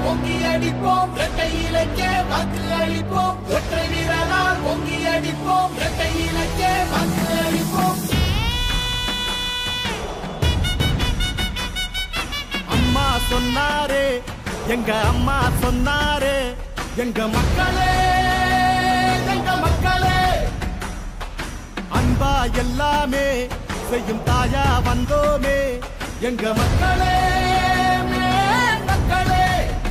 ஓங்கி அடிப்போம் இரட்டை இலக்கே வாக்கு அளிப்போம் ஒற்றை வீரனால் ஓங்கி அடிப்போம் இரட்டை இலக்கே வாக்கு அளிப்போம் அம்மா சொன்னாரே எங்க அம்மா சொன்னாரே எங்க மக்களே எங்க மக்களே அன்பா எல்லாமே செய்யும் தாயா வந்தோமே எங்க மக்களே மேல் மக்களே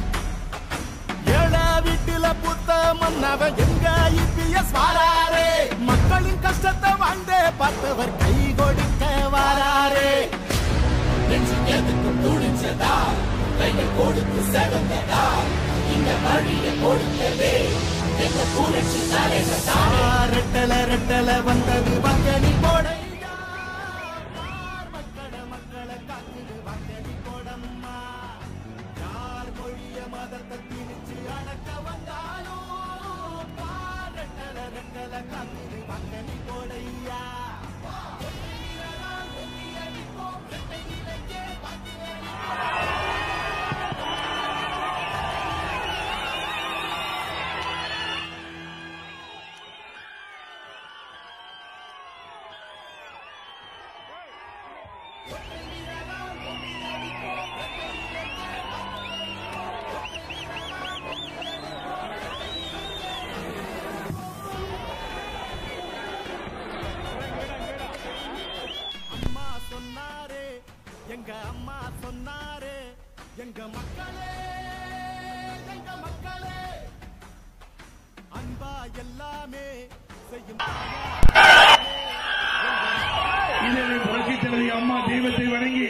ஏழா வீட்டுல புத்த மன்னவ எங்க இபிஎஸ் வாராரே மக்களின் கஷ்டத்தை வாழ்ந்தே பார்த்தவர் கை கொடுக்க வாராரே நெஞ்சு எதுக்கும் துணிச்சதா கைகள் கொடுத்து செவந்ததா இந்த வழியை கொடுத்ததே எங்க புரட்சி தலைவதா ரெட்டல ரெட்டல வந்தது வங்கனி போடையா பார் மக்கள மக்களை காக்குது வங்கனி போடம்மா யார் மொழிய மதத்தை திணிச்சு அடக்க வந்தாலும் பார் ரெட்டல ரெட்டல காக்குது வங்கனி போடையா அம்மா சொன்னாரே எங்க அம்மா சொன்னாரே எங்க மக்களே எங்க மக்களே அன்பா எல்லாமே செய்யும் இதனை புரட்சி தலைவி அம்மா தெய்வத்தை வணங்கி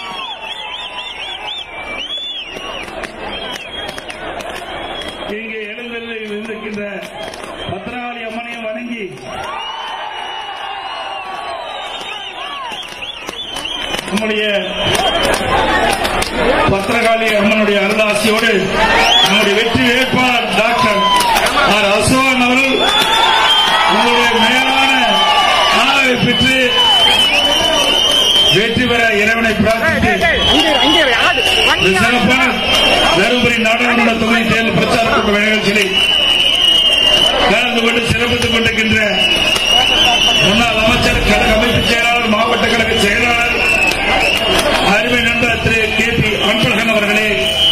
இங்கே எழுந்தரில் இருக்கின்ற பத்திரகாளி அம்மனையும் வணங்கி நம்முடைய பத்திரகாளி அம்மனுடைய அருளாசியோடு நம்முடைய வெற்றி வேட்பாளர் டாக்டர் ஆர் அசோகன் அவர்கள் உங்களுடைய மேலான ஆதரவை பெற்று வெற்றி பெற இறைவனை பிரார்த்தித்து ஒரு சிறப்பான தருமபுரி நாடாளுமன்ற தொகுதி தேர்தல் பிரச்சார கூட்ட நிகழ்ச்சியை கலந்து கொண்டு சிறப்பித்துக் கொண்டிருக்கின்ற முன்னாள் அமைச்சர் கழக அமைப்பு செயலாளர் மாவட்ட கழக செயலாளர் அருமை நண்பர் திரு கே பி அன்பழகன் அவர்களே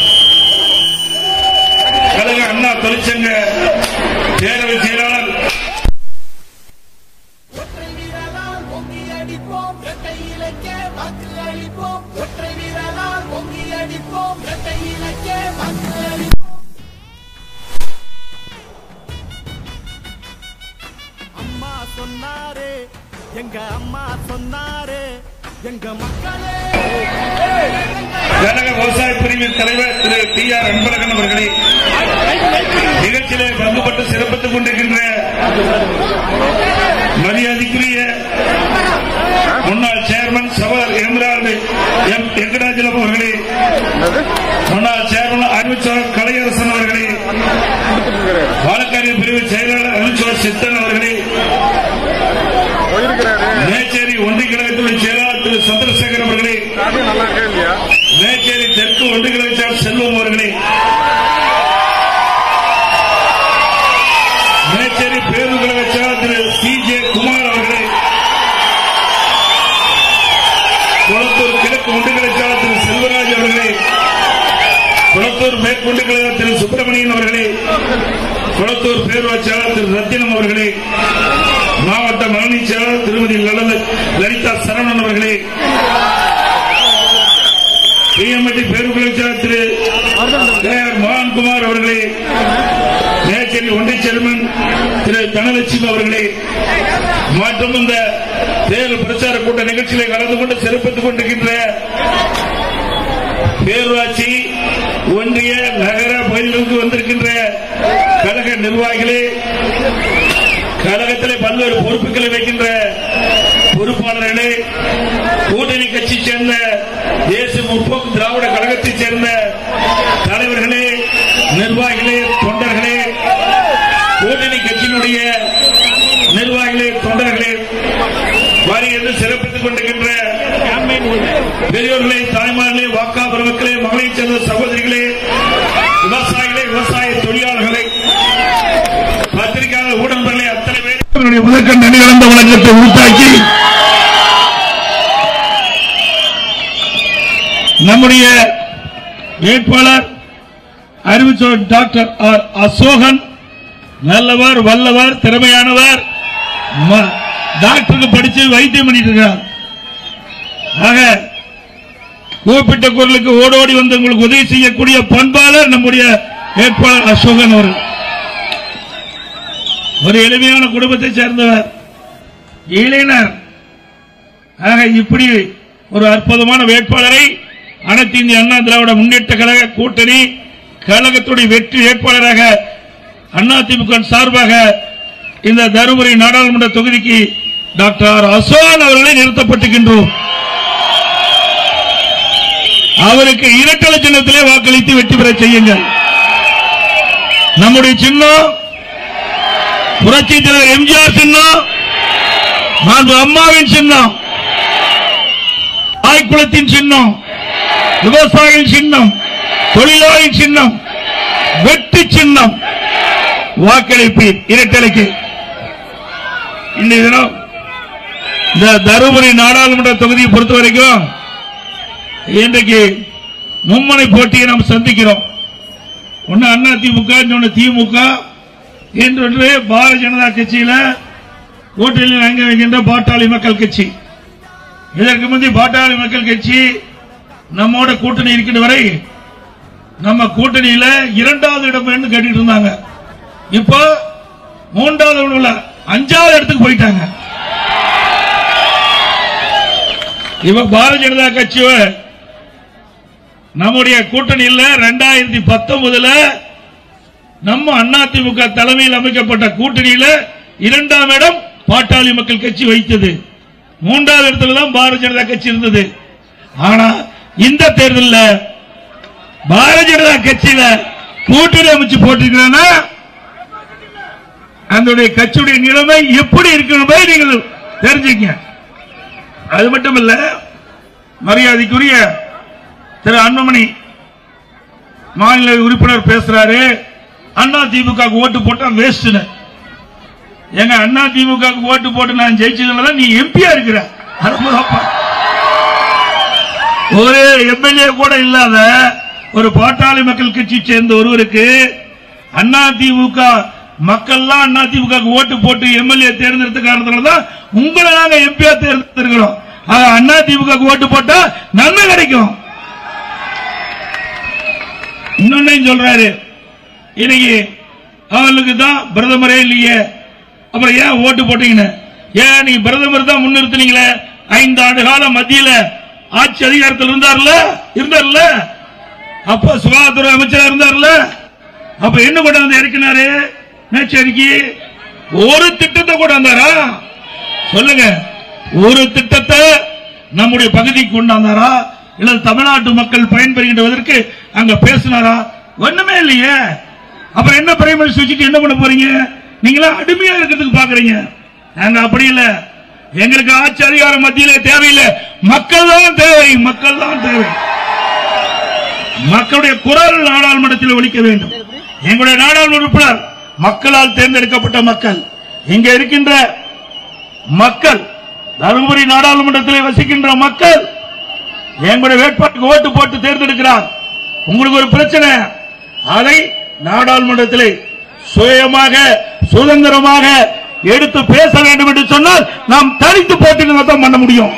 கழக அண்ணா தொழிற்சங்க பேரவை செயலாளர் ஒற்றை வீரனால் ஓங்கி அடிப்போம் இரட்டை இலக்கே வாக்கு அளிப்போம் ஒற்றை வீரனால் ஓங்கி அடிப்போம் இரட்டை இலக்கே வாக்கு அளிப்போம் அம்மா சொன்னாரே எங்க அம்மா சொன்னாரே எங்க மக்களே கழக விவசாய பிரிவின் தலைவர் திரு டி ஆர் அன்பழகன் அவர்களே நிகழ்ச்சியிலே பங்குபட்டு சிறப்பித்துக் கொண்டிருக்கின்ற மரியாதைக்குரிய முன்னாள் சேர்மன் சவர் எம்ரால் எம் வெங்கடாஜலம் அவர்களே முன்னாள் சேர்மன் அறிவிச்சாளர் கலையரசன் அவர்களே பாலக்காரி பிரிவு செயலாளர் அனுச்சோர் சித்தன் அவர்களே மேச்சேரி ஒன்றிய கழகத்துடைய செயலாளர் திரு சந்திரசேகர் அவர்களே மேச்சேரி தெற்கு ஒன்றிய கழக செயலாளர் செல்வம் அவர்களே மேச்சேரி பேருந்து கழக செயலாளர் திரு சி ஜே குமார் அவர்களே குளத்தூர் கிழக்கு ஒன்றிய கழக செயலாளர் திரு செல்வராஜ் அவர்களே குளத்தூர் மேற்கொண்டு கழக திரு சுப்பிரமணியன் அவர்களே குளத்தூர் பேரூராட்சி செயலாளர் திரு ரத்தினம் அவர்களே மாவட்ட மகளிர் செயலாளர் திருமதி லலித லலிதா சரவணன் அவர்களே பிஎம்டி பேரூராட்சி செயலாளர் திரு கே ஆர் மோகன்குமார் அவர்களே மேச்சேரி ஒன்றிய சேர்மன் திரு தனலட்சுமி அவர்களே மற்றும் இந்த தேர்தல் பிரச்சார கூட்ட நிகழ்ச்சியிலே கலந்து கொண்டு சிறப்பித்துக் கொண்டிருக்கின்ற பேரூராட்சி ஒன்றிய நகர பகுதிகளுக்கு வந்திருக்கின்ற கழக நிர்வாகிகளே கழகத்திலே பல்வேறு பொறுப்புகளை வைக்கின்ற பொறுப்பாளர்களே கூட்டணி கட்சி சேர்ந்த தேசிய முற்போக்கு திராவிட கழகத்தைச் சேர்ந்த தலைவர்களே நிர்வாகிகளே தொண்டர்களே கூட்டணி கட்சியினுடைய நிர்வாகிகளே தொண்டர்களே வரி என்று சிறப்பித்துக் கொண்டிருக்கின்ற பெரியோர்களே தாய்மார்களே வாக்கா பெருமக்களே மகளைச் சேர்ந்த சகோதரிகளே விவசாயிகளே விவசாய தொழிலாளர்களே பத்திரிகையாளர் ஊடகங்களே அத்தனை பேர் முதற்கண் நன்றிகலந்த வணக்கத்தை உருத்தாக்கி நம்முடைய வேட்பாளர் அறிவிச்சோர் டாக்டர் ஆர் அசோகன் நல்லவர் வல்லவர் திறமையானவர் ம- டாக்டருக்கு படிச்சு வைத்தியம் பண்ணிட்டு இருக்கார் ஆக கூப்பிட்ட குரலுக்கு ஓடோடி வந்து உங்களுக்கு உதவி செய்யக்கூடிய பண்பாளர் நம்முடைய வேட்பாளர் அசோகன் அவர்கள் ஒரு எளிமையான குடும்பத்தை சேர்ந்தவர் இளைஞர் ஆக இப்படி ஒரு அற்புதமான வேட்பாளரை அனைத்து இந்திய அண்ணா திராவிட முன்னேற்ற கழக கூட்டணி கழகத்துடைய வெற்றி வேட்பாளராக அதிமுக சார்பாக இந்த தருமபுரி நாடாளுமன்ற தொகுதிக்கு டாக்டர் ஆர் அசோகன் அவர்களை நிறுத்தப்பட்டுகின்றோம் அவருக்கு இரட்டல சின்னத்திலே வாக்களித்து வெற்றி பெற செய்யுங்கள் நம்முடைய சின்னம் புரட்சி தலைவர் எம்ஜிஆர் சின்னம் மாண்பு அம்மாவின் சின்னம் தாய்க்குளத்தின் சின்னம் விவசாயியின் சின்னம் தொழிலாளியின் சின்னம் வெற்றி சின்னம் வாக்களிப்பீர் இரட்டலைக்கு இன்றைய தினம் இந்த தருமபுரி நாடாளுமன்ற தொகுதியை பொறுத்த வரைக்கும் இன்றைக்கு மும்மனை போட்டியை நாம் சந்திக்கிறோம் ஒன்னு அண்ணா திமுக இன்னொன்னு திமுக இன்னொன்று பாரதிய ஜனதா கட்சியில கூட்டணியில் அங்க வைக்கின்ற பாட்டாளி மக்கள் கட்சி இதற்கு முந்தைய பாட்டாளி மக்கள் கட்சி நம்மோட கூட்டணி இருக்கின்ற வரை நம்ம கூட்டணியில இரண்டாவது இடம் வேணும்னு கேட்டுட்டு இருந்தாங்க இப்போ மூன்றாவது இடம் இல்ல, அஞ்சாவது இடத்துக்கு போயிட்டாங்க இப்ப பாரதிய ஜனதா கட்சி நம்முடைய கூட்டணியில் ரெண்டாயிரத்தி பத்தொன்பதுல நம்ம அதிமுக தலைமையில் அமைக்கப்பட்ட கூட்டணியில இரண்டாம் இடம் பாட்டாளி மக்கள் கட்சி வைத்தது மூன்றாவது இடத்துல தான் பாரதிய ஜனதா கட்சி இருந்தது ஆனா இந்த தேர்தலில் பாரதிய ஜனதா கட்சியில கூட்டணி அமைச்சு போட்டிருக்கிறேன்னா அதனுடைய கட்சியுடைய நிலைமை எப்படி இருக்கிற நீங்கள் தெரிஞ்சுக்க அது மட்டும் இல்ல மரியாதைக்குரிய திரு அன்புமணி மாநில உறுப்பினர் பேசுறாரு அண்ணா திமுக ஓட்டு போட்டா வேஸ்ட் எங்க அண்ணா திமுக ஓட்டு போட்டு நான் ஜெயிச்சதுனால நீ எம்பியா இருக்கிற அனுபவப்பா. ஒரு எம்எல்ஏ கூட இல்லாத ஒரு பாட்டாளி மக்கள் கட்சி சேர்ந்த ஒருவருக்கு அண்ணா திமுக மக்கள்லாம் அண்ணா திமுக ஓட்டு போட்டு எம்எல்ஏ தேர்ந்தெடுத்த காரணத்தினால தான் உங்களை நாங்க எம்பியா தேர்ந்தெடுக்கிறோம் ஆக அண்ணா திமுக ஓட்டு போட்டா நன்மை கிடைக்கும் இன்னொன்னையும் சொல்றாரு இன்னைக்கு அவர்களுக்கு தான் பிரதமரே இல்லையே அப்புறம் ஏன் ஓட்டு போட்டீங்கன்னு ஏன் நீங்க பிரதமர் தான் முன்னிறுத்தினீங்களே ஐந்து ஆண்டு காலம் மத்தியில ஆட்சி அதிகாரத்தில் இருந்தார்ல இருந்தார்ல அப்ப சுகாதாரத்துறை அமைச்சரா இருந்தார்ல அப்ப என்ன கொண்டு வந்து இறக்கினாரு மேச்சேரிக்கு ஒரு திட்டத்தை கொண்டு வந்தாரா சொல்லுங்க ஒரு திட்டத்தை நம்முடைய பகுதிக்கு கொண்டு வந்தாரா இல்ல தமிழ்நாட்டு மக்கள் பயன்பெறுகின்றதற்கு அங்க பேசினாரா ஒண்ணுமே இல்லையே அப்புறம் என்ன பிரைம் மினிஸ்டர் வச்சுட்டு என்ன பண்ண போறீங்க நீங்களா அடிமையா இருக்கிறதுக்கு பாக்குறீங்க நாங்க அப்படி இல்ல எங்களுக்கு ஆட்சி அதிகாரம் மத்தியிலே தேவையில்லை மக்கள் தான் தேவை மக்கள் தான் தேவை மக்களுடைய குரல் நாடாளுமன்றத்தில் ஒலிக்க வேண்டும் எங்களுடைய நாடாளுமன்ற உறுப்பினர் மக்களால் தேர்ந்தெடுக்கப்பட்ட மக்கள் இங்க இருக்கின்ற மக்கள் தருமபுரி நாடாளுமன்றத்தில் வசிக்கின்ற மக்கள் எங்களுடைய வேட்பாட்டுக்கு ஓட்டு போட்டு தேர்ந்தெடுக்கிறார் உங்களுக்கு ஒரு பிரச்சனை அதை நாடாளுமன்றத்தில் சுயமாக சுதந்திரமாக எடுத்து பேச வேண்டும் என்று சொன்னால் நாம் தனித்து போட்டிருந்தா தான் பண்ண முடியும்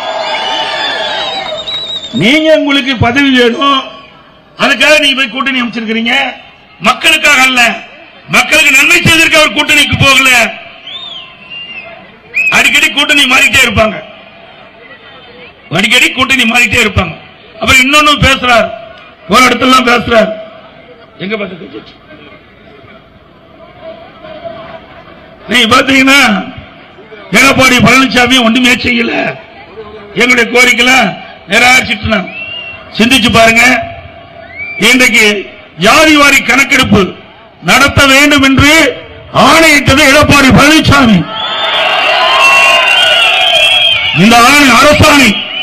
நீங்க உங்களுக்கு பதவி வேணும் அதுக்காக நீங்க போய் கூட்டணி அமைச்சிருக்கிறீங்க மக்களுக்காக அல்ல மக்களுக்கு நன்மை செய்வதற்கு அவர் கூட்டணிக்கு போகல அடிக்கடி கூட்டணி மாறிட்டே இருப்பாங்க அடிக்கடி கூட்டணி மாறிட்டே இருப்பாங்க அப்புறம் இன்னொன்னு பேசுறார் ஒரு இடத்துல பேசுறார் எங்க பார்த்து நீங்க பாத்தீங்கன்னா எடப்பாடி பழனிசாமி ஒண்ணுமே செய்யல எங்களுடைய கோரிக்கை நிராகரிச்சிட்டு சிந்திச்சு பாருங்க இன்றைக்கு ஜாதி வாரி கணக்கெடுப்பு நடத்த வேண்டும் என்று ஆணையிட்டது எடப்பாடி பழனிசாமி இந்த ஆணை அரசாணை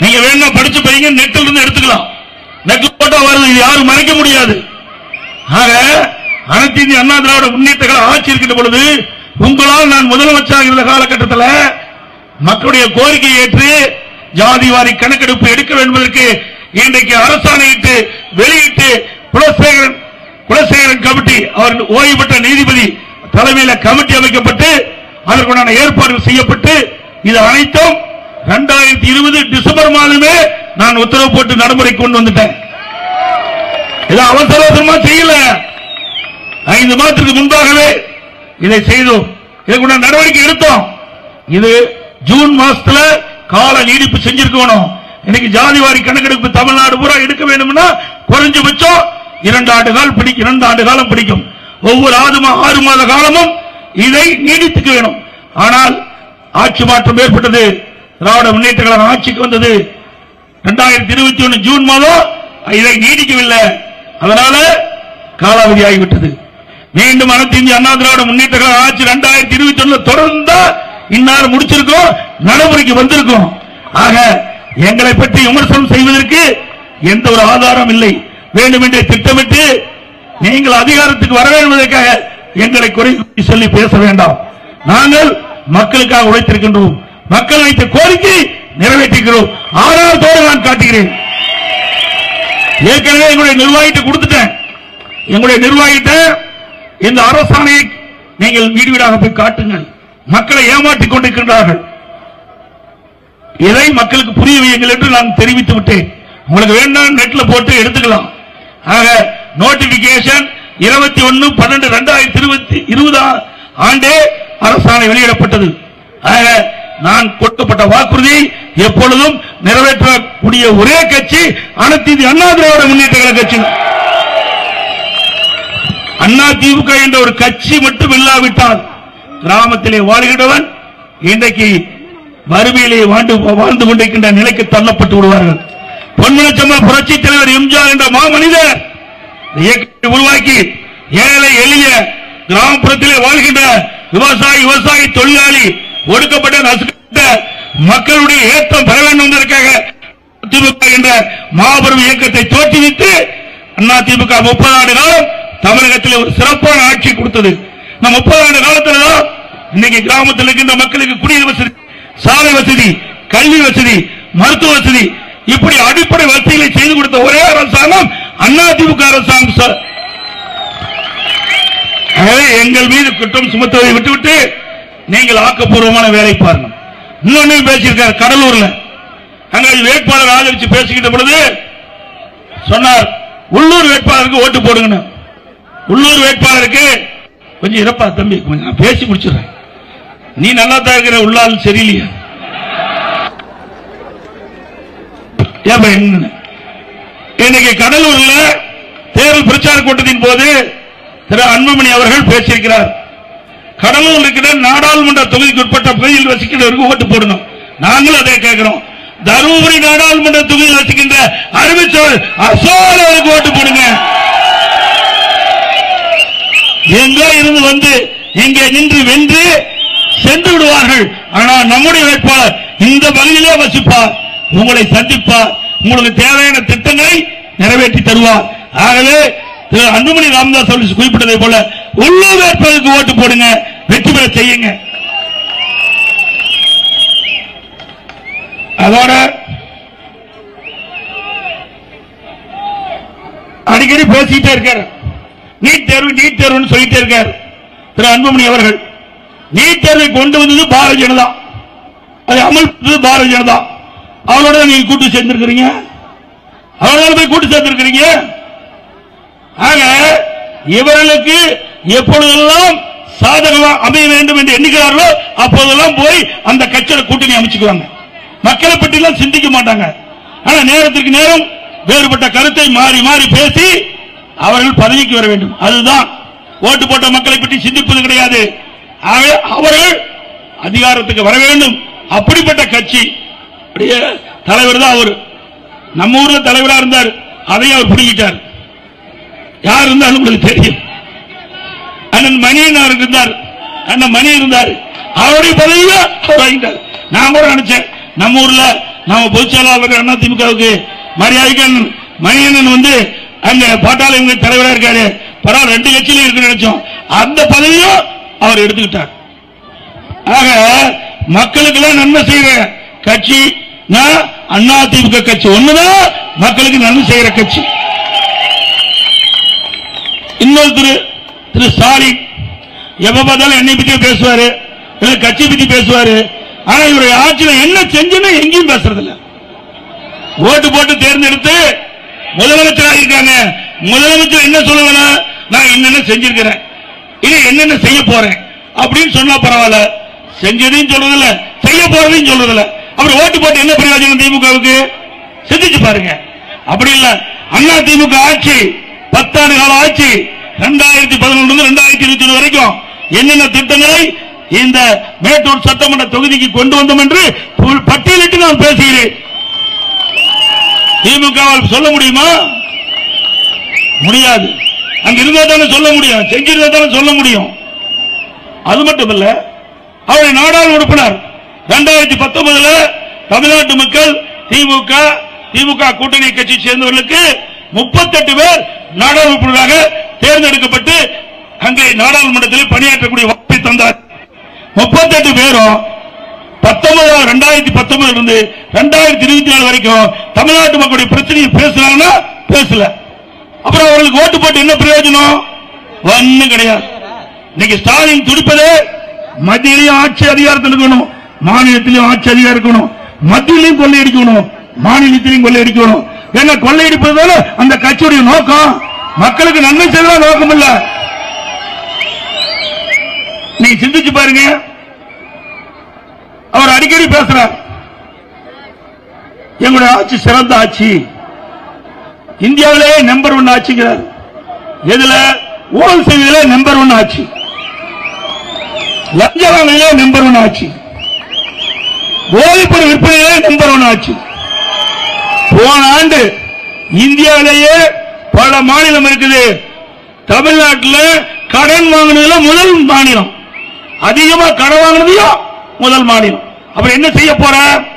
நீங்க வேணா படிச்சு பையங்க நெட்ல இருந்து எடுத்துக்கலாம் நெட்ல போட்டா வருது இது யாரும் மறைக்க முடியாது ஆக அனைத்து இந்திய அண்ணா திராவிட முன்னேற்ற கழக ஆட்சி இருக்கின்ற பொழுது உங்களால் நான் முதலமைச்சராக இருந்த காலகட்டத்தில் மக்களுடைய கோரிக்கையை ஏற்று ஜாதி வாரி கணக்கெடுப்பு எடுக்க வேண்டும் என்பதற்கு இன்றைக்கு அரசாணையிட்டு வெளியிட்டு குலசேகரன் குலசேகரன் கமிட்டி அவர் ஓய்வு பெற்ற நீதிபதி தலைமையில கமிட்டி அமைக்கப்பட்டு அதற்குண்டான ஏற்பாடுகள் செய்யப்பட்டு இது அனைத்தும் 2020 இருபது டிசம்பர் மாதமே நான் உத்தரவு போட்டு நடைமுறை கொண்டு வந்துட்டேன் இது அவசர அவசரமா செய்யல ஐந்து மாதத்துக்கு முன்பாகவே இதை செய்தோம் இதுக்குள்ள நடவடிக்கை எடுத்தோம் இது ஜூன் மாசத்துல கால நீடிப்பு செஞ்சிருக்கணும் இன்னைக்கு ஜாதிவாரி கணக்கெடுப்பு தமிழ்நாடு பூரா எடுக்க வேண்டும்னா குறைஞ்சபட்சம் இரண்டு ஆண்டு காலம் பிடிக்கும் இரண்டு ஆண்டு காலம் பிடிக்கும் ஒவ்வொரு ஆறு மா- ஆறு மாத காலமும் இதை நீடித்துக்க வேணும் ஆனால் ஆட்சி மாற்றம் ஏற்பட்டது திராவிட முன்னேற்ற கழகம் ஆட்சிக்கு வந்தது இரண்டாயிரத்தி இருபத்தி ஒன்னு ஜூன் மாதம் இதை நீடிக்கவில்லை அதனால காலாவதி ஆகிவிட்டது மீண்டும் அனைத்து இந்திய அண்ணா திராவிட முன்னேற்ற கழக ஆட்சி இரண்டாயிரத்தி இருபத்தி ஒண்ணுல தொடர்ந்தா இந்நாள் முடிச்சிருக்கோம் நடைமுறைக்கு வந்திருக்கோம் ஆக எங்களை பற்றி விமர்சனம் செய்வதற்கு எந்த ஒரு ஆதாரம் இல்லை வேண்டும் என்றே திட்டமிட்டு நீங்கள் அதிகாரத்துக்கு வர வேண்டும் என்பதற்காக எங்களை குறை சொல்லி பேச வேண்டாம் நாங்கள் மக்களுக்காக உழைத்திருக்கின்றோம் மக்கள் வைத்த கோரிக்கை நிறைவேற்றிக்கிறோம் ஆதாரத்தோடு நான் காட்டுகிறேன் ஏற்கனவே எங்களுடைய நிர்வாகிட்ட கொடுத்துட்டேன் எங்களுடைய நிர்வாகிட்ட இந்த அரசாணையை நீங்கள் வீடு வீடாக போய் காட்டுங்கள் மக்களை ஏமாற்றிக் கொண்டிருக்கின்றார்கள் இதை மக்களுக்கு புரிய வையுங்கள் என்று நான் தெரிவித்து விட்டேன் உங்களுக்கு வேண்டாம் நெட்ல போட்டு எடுத்துக்கலாம் ஆக நோட்டிபிகேஷன் இருபத்தி ஒன்னு பன்னெண்டு ரெண்டாயிரத்தி இருபத்தி இருபதாம் ஆண்டே அரசாணை வெளியிடப்பட்டது ஆக நான் கொடுக்கப்பட்ட வாக்குறுதி எப்பொழுதும் நிறைவேற்றக்கூடிய ஒரே கட்சி அனைத்து இந்திய அண்ணா திராவிட முன்னேற்ற கழக கட்சி அண்ணா திமுக என்ற ஒரு கட்சி மட்டும் இல்லாவிட்டால் கிராமத்திலே வாழ்கிறவன் இன்றைக்கு வறுமையிலே வாழ்ந்து வாழ்ந்து கொண்டிருக்கின்ற நிலைக்கு தள்ளப்பட்டு விடுவார்கள் பொன்மனச்சம்மல் புரட்சி தலைவர் எம்ஜிஆர் என்ற மாமனிதர் இந்த இயக்கத்தை உருவாக்கி ஏழை எளிய கிராமப்புறத்திலே வாழ்கின்ற விவசாயி விவசாயி தொழிலாளி ஒடுக்கப்பட்ட நசுக்கப்பட்ட மக்களுடைய ஏற்றம் பெற வேண்டும் என்பதற்காக திமுக என்ற மாபெரும் இயக்கத்தை தோற்றுவித்து அண்ணா திமுக முப்பது ஆண்டு காலம் தமிழகத்தில் ஒரு சிறப்பான ஆட்சி கொடுத்தது இந்த முப்பது ஆண்டு காலத்துல தான் இன்னைக்கு கிராமத்தில் இருக்கின்ற மக்களுக்கு குடிநீர் வசதி சாலை வசதி கல்வி வசதி மருத்துவ வசதி இப்படி அடிப்படை வசதிகளை செய்து கொடுத்த ஒரே அரசாங்கம் அண்ணா திமுக அரசாங்கம் சார் ஆகவே எங்கள் மீது குற்றம் சுமத்துவதை விட்டுவிட்டு நீங்கள் ஆக்கப்பூர்வமான வேலை பாருங்க இன்னொன்னு பேசியிருக்கார் கடலூர்ல அங்க வேட்பாளர் ஆதரிச்சு பேசிக்கிட்ட பொழுது சொன்னார் உள்ளூர் வேட்பாளருக்கு ஓட்டு போடுங்கன்னு உள்ளூர் வேட்பாளருக்கு கொஞ்சம் இறப்பா தம்பி கொஞ்சம் நான் பேசி முடிச்சிடுறேன் நீ நல்லா தான் இருக்கிற உள்ளால் சரியில்லையா ஏப்பா என்ன இன்னைக்கு கடலூர்ல தேர்தல் பிரச்சார கூட்டத்தின் போது திரு அன்புமணி அவர்கள் பேசியிருக்கிறார் கடலூர் இருக்கிற நாடாளுமன்ற தொகுதிக்கு உட்பட்ட பகுதியில் வசிக்கிறவருக்கு ஓட்டு போடணும் நாங்களும் அதை கேட்கிறோம் தருமபுரி நாடாளுமன்ற தொகுதியில் வசிக்கின்ற அறிவிச்சவர் அசோகருக்கு ஓட்டு போடுங்க எங்கோ இருந்து வந்து இங்கே நின்று வென்று சென்று விடுவார்கள் ஆனால் நம்முடைய வேட்பாளர் இந்த பகுதியிலே வசிப்பார் உங்களை சந்திப்பார் உங்களுக்கு தேவையான திட்டங்களை நிறைவேற்றி தருவார் ஆகவே திரு அன்புமணி ராமதாஸ் அவர்கள் குறிப்பிட்டதை போல உள்ளூர் வேட்பாளருக்கு ஓட்டு போடுங்க வெற்றி பெற செய்யுங்க அதோட அடிக்கடி பேசிட்டே இருக்காரு நீட் தேர்வு நீட் தேர்வுன்னு சொல்லிட்டே இருக்காரு திரு அன்புமணி அவர்கள் நீட் தேர்வை கொண்டு வந்தது பாரதிய ஜனதா அதை அமல்படுத்தது பாரதிய ஜனதா அவரோட தான் நீங்க கூட்டு சேர்ந்திருக்கிறீங்க அவரோட போய் கூட்டு சேர்ந்திருக்கிறீங்க ஆக இவர்களுக்கு எப்பொழுதெல்லாம் சாதகமா அமைய வேண்டும் என்று எண்ணுகிறார்களோ அப்போதெல்லாம் போய் அந்த கட்சியோட கூட்டணி அமைச்சுக்குவாங்க மக்களை பற்றி எல்லாம் சிந்திக்க மாட்டாங்க ஆனா நேரத்திற்கு நேரம் வேறுபட்ட கருத்தை மாறி மாறி பேசி அவர்கள் பதவிக்கு வர வேண்டும் அதுதான் ஓட்டு போட்ட மக்களை பற்றி சிந்திப்பது கிடையாது ஆகவே அவர்கள் அதிகாரத்துக்கு வர வேண்டும் அப்படிப்பட்ட கட்சி அப்படியே தலைவர் தான் அவர் நம்ம ஊர்ல தலைவரா இருந்தார் அதையும் அவர் பிடிக்கிட்டார் யார் இருந்தாலும் உங்களுக்கு தெரியும் அண்ணன் மணியன் இருந்தார் அண்ணன் மணி இருந்தார் அவருடைய பதவியை அவர் வாங்கிட்டார் நான் கூட நினைச்சேன் நம்ம ஊர்ல நாம பொதுச் செயலாளர் அண்ணா திமுகவுக்கு மரியாதைக்கு அண்ணன் மணியண்ணன் வந்து அங்க பாட்டாளி இவங்க தலைவரா இருக்காரு பரவாயில்ல ரெண்டு கட்சியிலும் இருக்குன்னு நினைச்சோம் அந்த பதவியும் அவர் எடுத்துக்கிட்டார் ஆக மக்களுக்கு எல்லாம் நன்மை செய்யற கட்சி அண்ணா திமுக கட்சி ஒண்ணுதான் மக்களுக்கு நன்மை செய்யற கட்சி இன்னொரு திரு திரு ஸ்டாலின் எப்ப பார்த்தாலும் என்னை பத்தி பேசுவாரு இல்ல கட்சி பத்தி பேசுவாரு ஆனா இவருடைய ஆட்சியில என்ன செஞ்சுன்னு எங்கேயும் பேசுறது இல்ல ஓட்டு போட்டு தேர்ந்தெடுத்து முதலமைச்சர் ஆகியிருக்காங்க முதலமைச்சர் என்ன சொல்லுவேன்னா நான் என்னென்ன செஞ்சிருக்கிறேன் இனி என்னென்ன செய்ய போறேன் அப்படின்னு சொன்னா பரவாயில்ல செஞ்சதையும் சொல்றது இல்ல செய்ய போறதையும் சொல்றது இல்ல அப்புறம் ஓட்டு போட்டு என்ன பிரயோஜனம் திமுகவுக்கு சிந்திச்சு பாருங்க அப்படி இல்ல அண்ணா திமுக ஆட்சி பத்தாண்டு கால ஆட்சி ரெண்டாயிரத்தி பதினொன்று ரெண்டாயிரத்தி இருபத்தி ஒன்று வரைக்கும் என்னென்ன திட்டங்களை இந்த மேட்டூர் சட்டமன்ற தொகுதிக்கு கொண்டு வந்தோம் என்று புல் பட்டியலிட்டு நான் பேசுகிறேன் திமுகவால் சொல்ல முடியுமா முடியாது அங்க இருந்தா தானே சொல்ல முடியும் செஞ்சிருந்தா தானே சொல்ல முடியும் அது மட்டுமல்ல அவருடைய நாடாளு உறுப்பினர் இரண்டாயிரத்தி பத்தொன்பதுல தமிழ்நாட்டு மக்கள் திமுக திமுக கூட்டணி கட்சி சேர்ந்தவர்களுக்கு முப்பத்தெட்டு பேர் நாடாளு உறுப்பினராக தேர்ந்தெடுக்கப்பட்டு அங்கே நாடாளுமன்றத்தில் பணியாற்றக்கூடிய வாய்ப்பை தந்தார் முப்பத்தெட்டு பேரும் பத்தொன்பது ரெண்டாயிரத்தி பத்தொன்பதுல இருந்து ரெண்டாயிரத்தி இருபத்தி நாலு வரைக்கும் தமிழ்நாட்டு மக்களுடைய பிரச்சனையை பேசுறாங்கன்னா பேசல அப்புறம் அவர்களுக்கு ஓட்டு போட்டு என்ன பிரயோஜனம் ஒண்ணும் கிடையாது இன்னைக்கு ஸ்டாலின் துடிப்பது மத்தியிலையும் ஆட்சி அதிகாரத்தில் இருக்கணும் மாநிலத்திலையும் ஆட்சி அதிகாரம் இருக்கணும் மத்தியிலையும் கொள்ளையடிக்கணும் மாநிலத்திலையும் கொள்ளையடிக்கணும் என்ன கொள்ளையடிப்பதுதான அந்த கட்சியுடைய நோக்கம் மக்களுக்கு நன்மை செய்வதா நோக்கம் இல்ல நீங்க சிந்திச்சு பாருங்க அவர் அடிக்கடி பேசுறார் எங்களுடைய ஆட்சி சிறந்த ஆட்சி இந்தியாவிலேயே நம்பர் ஒன் ஆட்சிங்கிறார் எதுல ஊழல் செய்வதிலே நம்பர் ஒன் ஆட்சி லஞ்ச வாங்கலே நம்பர் ஒன் ஆட்சி போதைப்பொருள் விற்பனையிலே நம்பர் ஒன் ஆட்சி போன ஆண்டு இந்தியாவிலேயே பல மாநிலம் இருக்குது தமிழ்நாட்டில் கடன் வாங்கினதுல முதல் மாநிலம் அதிகமா கடன் வாங்கினதையும் முதல் மாநிலம் அப்புறம் என்ன செய்ய போற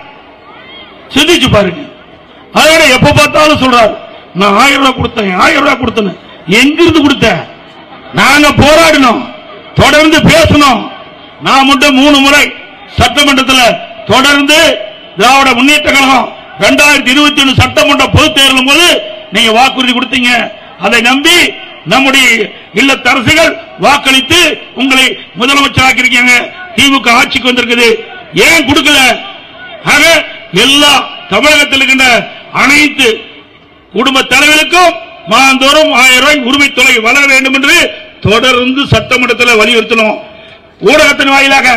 சிந்திச்சு பாருங்க அதோட எப்ப பார்த்தாலும் சொல்றாரு நான் ஆயிரம் ரூபாய் கொடுத்தேன் ஆயிரம் ரூபாய் கொடுத்தேன் எங்கிருந்து கொடுத்தேன் நாங்க போராடினோம் தொடர்ந்து பேசணும் நான் மட்டும் மூணு முறை சட்டமன்றத்தில் தொடர்ந்து திராவிட முன்னேற்ற கழகம் ரெண்டாயிரத்தி இருபத்தி ஒன்று சட்டமன்ற பொதுத் தேர்தலும் போது நீங்க வாக்குறுதி கொடுத்தீங்க அதை நம்பி நம்முடைய இல்லத்தரசுகள் வாக்களித்து உங்களை முதலமைச்சராக்கியிருக்கீங்க திமுக ஆட்சிக்கு வந்திருக்குது ஏன் கொடுக்கல ஆக எல்லா தமிழகத்தில் இருக்கின்ற அனைத்து குடும்ப தலைவருக்கும் மாதந்தோறும் ஆயிரம் ரூபாய் உரிமை தொகை வளர வேண்டும் என்று தொடர்ந்து சட்டமன்றத்தில் வலியுறுத்தணும் ஊடகத்தின் வாயிலாக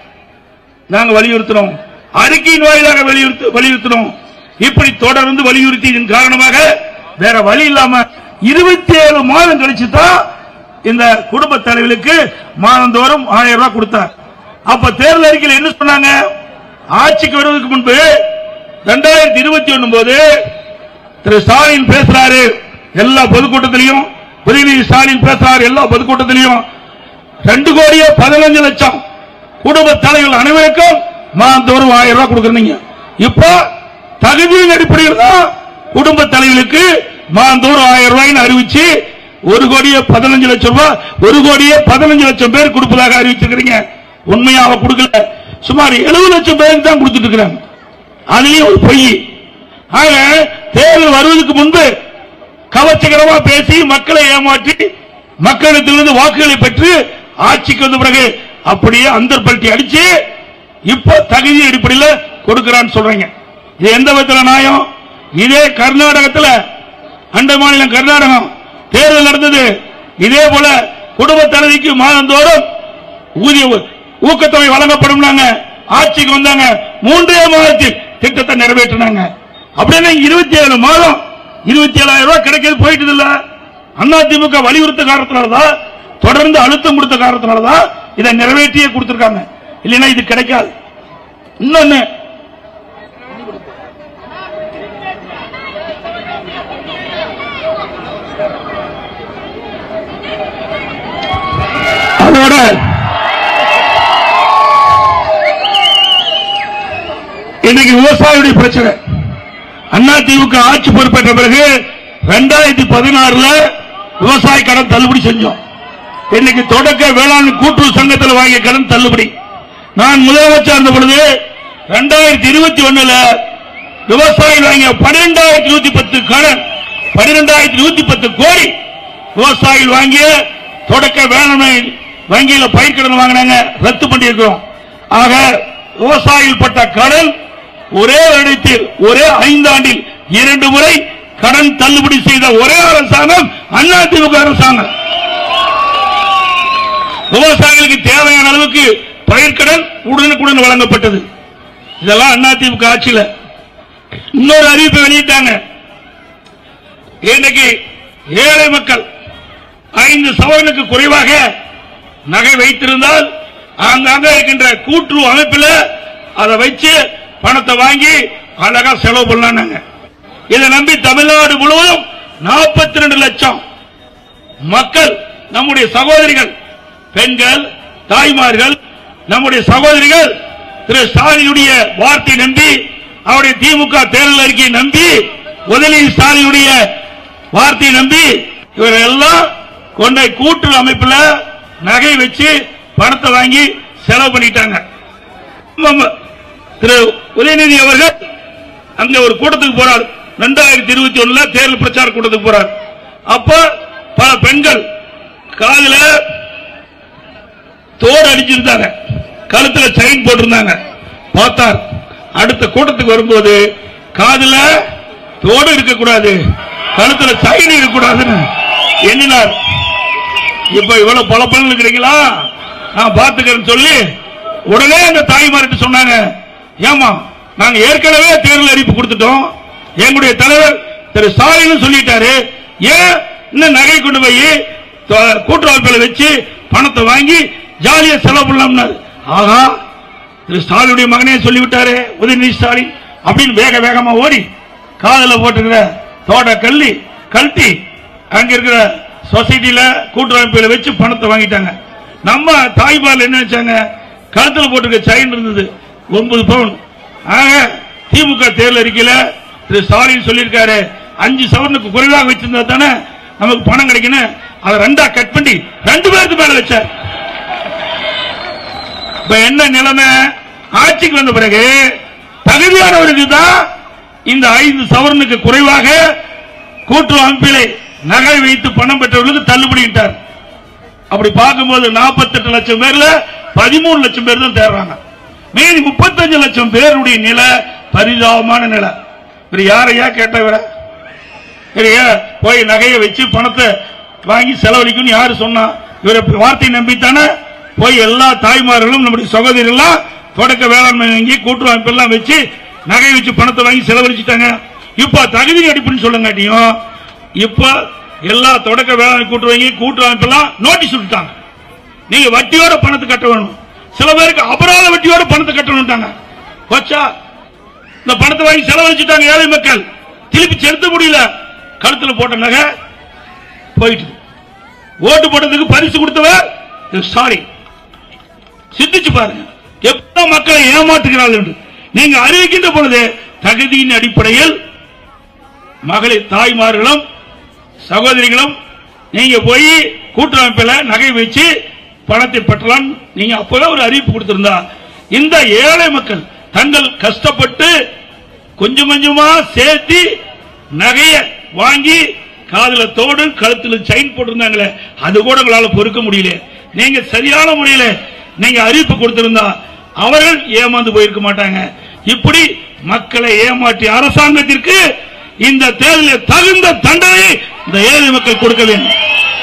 நாங்க வலியுறுத்தினோம் அறிக்கையின் வாயிலாக வலியுறுத்த வலியுறுத்தினோம் இப்படி தொடர்ந்து வலியுறுத்தியதன் காரணமாக வேற வழி இல்லாம இருபத்தி ஏழு மாதம் கழிச்சு தான் இந்த குடும்ப தலைவர்களுக்கு மாதந்தோறும் ஆயிரம் ரூபாய் கொடுத்தார் அப்ப தேர்தல் அறிக்கையில் என்ன சொன்னாங்க ஆட்சிக்கு வருவதற்கு முன்பு ரெண்டாயிரத்தி இருபத்தி ஒண்ணு போது திரு ஸ்டாலின் பேசுறாரு எல்லா பொதுக்கூட்டத்திலையும் உதயநிதி ஸ்டாலின் பேசுறாரு எல்லா பொதுக்கூட்டத்திலையும் ரெண்டு கோடியே பதினஞ்சு லட்சம் குடும்ப தலைவர்கள் அனைவருக்கும் மாதந்தோறும் ஆயிரம் ரூபாய் கொடுக்குறீங்க இப்ப தகுதியின் அடிப்படையில் தான் குடும்ப தலைவர்களுக்கு மாதந்தோறும் ஆயிரம் ரூபாய்னு அறிவிச்சு ஒரு கோடியே பதினஞ்சு லட்சம் ரூபாய் ஒரு கோடியே பதினஞ்சு லட்சம் பேர் கொடுப்பதாக அறிவிச்சிருக்கிறீங்க உண்மையாக கொடுக்கல சுமார் எழுபது லட்சம் பேருக்கு தான் கொடுத்துட்டு இருக்கிறாங்க அதுலயும் ஒரு பொய் ஆக தேர்தல் வருவதற்கு முன்பு கவர்ச்சிகரமா பேசி மக்களை ஏமாற்றி மக்களிடத்திலிருந்து வாக்குகளை பெற்று ஆட்சிக்கு வந்த பிறகு அப்படியே அந்தர்பல்ட்டி அடிச்சு இப்ப தகுதி அடிப்படையில் கொடுக்கிறான்னு சொல்றீங்க இது எந்த விதத்துல நியாயம் இதே கர்நாடகத்துல அண்ட மாநிலம் கர்நாடகம் தேர்தல் நடந்தது இதே போல குடும்ப தலைவிக்கு மாதந்தோறும் ஊதிய ஊக்கத்தொகை வழங்கப்படும் ஆட்சிக்கு வந்தாங்க மூன்றே மாதத்தில் திட்டத்தை நிறைவேற்றினாங்க அப்படின்னா இருபத்தி ஏழு மாதம் இருபத்தி ஏழாயிரம் ரூபாய் கிடைக்கிறது போயிட்டு இல்ல அண்ணா திமுக வலியுறுத்த காரணத்தினாலதான் தொடர்ந்து அழுத்தம் கொடுத்த காரணத்தினாலதான் இதை நிறைவேற்றியே கொடுத்திருக்காங்க இல்லைன்னா இது கிடைக்காது இன்னொன்னு அதோட இன்னைக்கு விவசாயியுடைய பிரச்சனை அண்ணா திமுக ஆட்சி பொறுப்பேற்ற பிறகு ரெண்டாயிரத்தி பதினாறுல விவசாய கடன் தள்ளுபடி செஞ்சோம் இன்னைக்கு தொடக்க வேளாண் கூட்டுறவு சங்கத்தில் வாங்கிய கடன் தள்ளுபடி நான் முதலமைச்சர் இருந்த பொழுது ரெண்டாயிரத்தி இருபத்தி ஒண்ணுல விவசாயிகள் வாங்கிய பன்னிரெண்டாயிரத்தி நூத்தி பத்து கடன் பன்னிரெண்டாயிரத்தி நூத்தி பத்து கோடி விவசாயிகள் வாங்கிய தொடக்க வேளாண்மை வங்கியில பயிர்க்கடன் வாங்கினாங்க ரத்து பண்ணியிருக்கிறோம் ஆக விவசாயிகள் பட்ட கடன் ஒரே வருடத்தில் ஒரே ஐந்தாண்டில் இரண்டு முறை கடன் தள்ளுபடி செய்த ஒரே அரசாங்கம் அதிமுக அரசாங்கம் விவசாயிகளுக்கு தேவையான அளவுக்கு பயிர்க்கடன் உடனுக்குடன் வழங்கப்பட்டது இதெல்லாம் அதிமுக ஆட்சியில இன்னொரு அறிவிப்பை வெளியிட்டாங்க இன்றைக்கு ஏழை மக்கள் ஐந்து சவரனுக்கு குறைவாக நகை வைத்திருந்தால் அங்கங்க இருக்கின்ற கூட்டுறவு அமைப்பில் அதை வச்சு பணத்தை வாங்கி அழகா செலவு பண்ணலாங்க இதை நம்பி தமிழ்நாடு முழுவதும் நாற்பத்தி ரெண்டு லட்சம் மக்கள் நம்முடைய சகோதரிகள் பெண்கள் தாய்மார்கள் நம்முடைய சகோதரிகள் திரு ஸ்டாலினுடைய வார்த்தை நம்பி அவருடைய திமுக தேர்தல் அறிக்கையை நம்பி உதயநிதி ஸ்டாலினுடைய வார்த்தையை நம்பி இவர்கள் எல்லாம் கொண்ட கூட்டு அமைப்புல நகை வச்சு பணத்தை வாங்கி செலவு பண்ணிட்டாங்க ஆமாம். திரு உதயநிதி அவர்கள் அங்க ஒரு கூட்டத்துக்கு போறார் ரெண்டாயிரத்தி இருபத்தி ஒண்ணுல தேர்தல் பிரச்சார கூட்டத்துக்கு போறார் அப்ப பல பெண்கள் காதுல தோடு அடிச்சிருந்தாங்க கழுத்துல செயின் போட்டிருந்தாங்க பார்த்தார் அடுத்த கூட்டத்துக்கு வரும்போது காதுல தோடு இருக்கக்கூடாது கழுத்துல செயின் இருக்கக்கூடாதுன்னு எண்ணினார் இப்ப இவ்வளவு பல பலன் இருக்கிறீங்களா நான் பார்த்துக்கிறேன்னு சொல்லி உடனே அந்த தாய்மார்கிட்ட சொன்னாங்க ஏமா நாங்க ஏற்கனவே தேர்தல் அறிவிப்பு கொடுத்துட்டோம் எங்களுடைய தலைவர் திரு ஸ்டாலின் சொல்லிட்டாரு ஏன் இன்னும் நகை கொண்டு போய் தொ- கூட்டுறவு வச்சு பணத்தை வாங்கி ஜாலியா செலவு பண்ணலாம்னாரு ஆகா திரு ஸ்டாலினுடைய மகனே சொல்லிவிட்டாரு உதயநிதி ஸ்டாலின் அப்படின்னு வேக வேகமா ஓடி காதல போட்டுக்கிற தோட கள்ளி கழட்டி அங்க இருக்கிற சொசைட்டில கூட்டுறமைப்புல வச்சு பணத்தை வாங்கிட்டாங்க நம்ம தாய்பால் என்ன வச்சாங்க கழுத்துல போட்டிருக்க செயின் இருந்தது ஒன்பது பவுன் ஆக திமுக தேர்தல் அறிக்கையில திரு ஸ்டாலின் சொல்லியிருக்காரு அஞ்சு சவரனுக்கு குறைவாக வச்சிருந்தா தானே நமக்கு பணம் கிடைக்கணும் அதை ரெண்டா கட் பண்ணி ரெண்டு பேருக்கு மேல வச்சார் இப்ப என்ன நிலைமை ஆட்சிக்கு வந்த பிறகு தகுதியானவருக்கு தான் இந்த ஐந்து சவரனுக்கு குறைவாக கூட்டுறவு அமைப்பிலே நகை வைத்து பணம் பெற்றவர்களுக்கு தள்ளுபடிட்டார் அப்படி பார்க்கும்போது 48 லட்சம் பேர்ல பதிமூணு லட்சம் பேர் தான் தேடுறாங்க மீதி 35 லட்சம் பேருடைய நிலை பரிதாபமான நிலை இவர் யாரையா கேட்டவர சரியா போய் நகையை வச்சு பணத்தை வாங்கி செலவழிக்கணும் யாரு சொன்னா இவரை வார்த்தை நம்பித்தானே போய் எல்லா தாய்மார்களும் நம்முடைய சகோதரிகள்லாம் தொடக்க வேளாண்மை வங்கி கூட்டுறவு அமைப்பெல்லாம் வச்சு நகை வச்சு பணத்தை வாங்கி செலவழிச்சிட்டாங்க இப்ப தகுதி அடிப்புன்னு சொல்லுங்காட்டியும் இப்ப எல்லா தொடக்க வேளாண் கூட்டுறவு வங்கி கூட்டுறவு அமைப்பெல்லாம் நோட்டீஸ் விட்டுட்டாங்க நீங்க வட்டியோட பணத்தை கட்ட வேணும் சில பேருக்கு அபராத வட்டியோட பணத்தை கட்டணும்ட்டாங்க போச்சா இந்த பணத்தை வாங்கி செலவழிச்சிட்டாங்க ஏழை மக்கள் திருப்பி செலுத்த முடியல கழுத்துல போட்ட நகை போயிட்டு ஓட்டு போட்டதுக்கு பரிசு கொடுத்தவர் சாரி சிந்திச்சு பாருங்க எப்ப மக்களை ஏமாற்றுகிறார்கள் என்று நீங்க அறிவிக்கின்ற பொழுது தகுதியின் அடிப்படையில் மகளிர் தாய்மார்களும் சகோதரிகளும் நீங்க போய் கூட்டமைப்பில் நகை வச்சு பணத்தை பெற்றலாம் நீங்க அப்பவே ஒரு அறிவிப்பு கொடுத்திருந்தா இந்த ஏழை மக்கள் தங்கள் கஷ்டப்பட்டு கொஞ்சம் கொஞ்சமா சேர்த்து நகைய வாங்கி காதுல தோடு கழுத்துல செயின் போட்டிருந்தாங்களே அது கூட உங்களால பொறுக்க முடியல நீங்க சரியான முறையில நீங்க அறிவிப்பு கொடுத்திருந்தா அவர்கள் ஏமாந்து போயிருக்க மாட்டாங்க இப்படி மக்களை ஏமாற்றிய அரசாங்கத்திற்கு இந்த தேர்தலில் தகுந்த தண்டனை இந்த ஏழை மக்கள் கொடுக்க வேண்டும்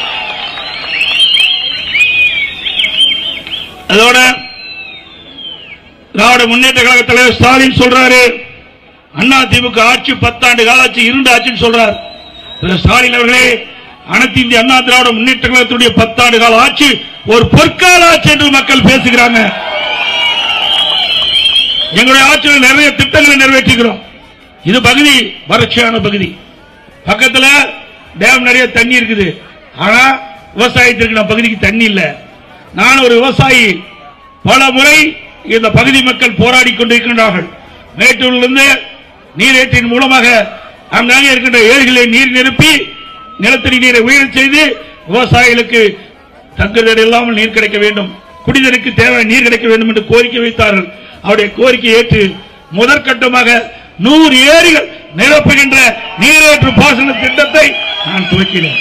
அதோட திராவிட முன்னேற்ற கழக தலைவர் ஸ்டாலின் சொல்றாரு அண்ணா திமுக ஆட்சி பத்தாண்டு கால ஆட்சி இருண்டு ஆட்சின்னு சொல்றார் திரு ஸ்டாலின் அவர்களே அனைத்து இந்திய அண்ணா திராவிட முன்னேற்ற கழகத்துடைய பத்தாண்டு கால ஆட்சி ஒரு பொற்கால ஆட்சி என்று மக்கள் பேசுகிறாங்க எங்களுடைய ஆட்சியில் நிறைய திட்டங்களை நிறைவேற்றுகிறோம் இது பகுதி வறட்சியான பகுதி பக்கத்துல டேம் நிறைய தண்ணி இருக்குது ஆனா விவசாயத்திற்கு நம்ம பகுதிக்கு தண்ணி இல்ல நான் ஒரு விவசாயி பல முறை இந்த பகுதி மக்கள் போராடி கொண்டிருக்கின்றார்கள் மேட்டூரிலிருந்து நீரேற்றின் மூலமாக அங்கங்கே இருக்கின்ற ஏரிகளை நீர் நிரப்பி நிலத்தடி நீரை உயரச் செய்து விவசாயிகளுக்கு தங்குதல் இல்லாமல் நீர் கிடைக்க வேண்டும் குடிநீருக்கு தேவை நீர் கிடைக்க வேண்டும் என்று கோரிக்கை வைத்தார்கள் அவருடைய கோரிக்கை ஏற்று முதற்கட்டமாக நூறு ஏரிகள் நிரப்புகின்ற நீரேற்று பாசன திட்டத்தை நான் துவக்கினேன்